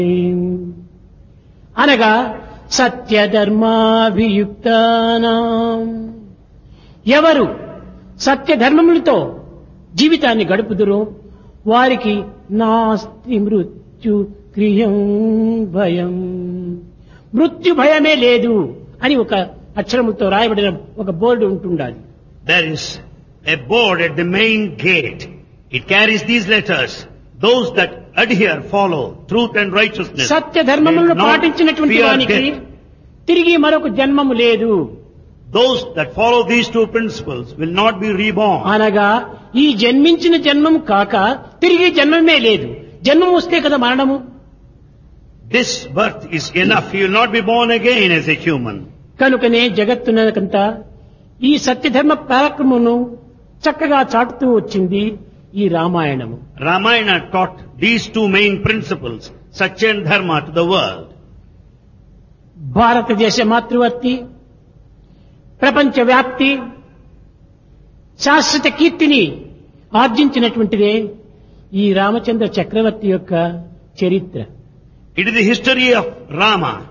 అనగా సత్యధర్మాభియుక్తానాం ఎవరు సత్యధర్మములతో జీవితాన్ని గడుపుదురో వారికి నాస్తి మృత్యు క్రియం భయం మృత్యు భయమే లేదు అని ఒక అక్షరముతో రాయబడిన ఒక బోర్డు ఉంటుండాలి There is a board at the main gate. It carries these letters. Those that adhere, follow truth and righteousness. Satya ధర్మములను will not పాటించినటువంటి fear వానికి death. తిరిగి మరొక జన్మము లేదు Those that follow these two principles will not be reborn. అనగా ఈ జన్మించిన జన్మం కాక తిరిగి జన్మమే లేదు జన్మం వస్తే కదా మరణము This birth is enough. You will not be born again as a human. కనుకనే జగత్తునకంతా ఈ సత్యధర్మ పరాక్రమమును చక్కగా చాటుతూ వచ్చింది ఈ రామాయణము Ramayana taught these two main principles, Satya and Dharma, to the world. భారతదేశ మాతృవర్తి ప్రపంచ వ్యాప్తి శాశ్వత కీర్తిని ఆర్జించినటువంటిదే ఈ రామచంద్ర చక్రవర్తి యొక్క చరిత్ర It is the history of Rama,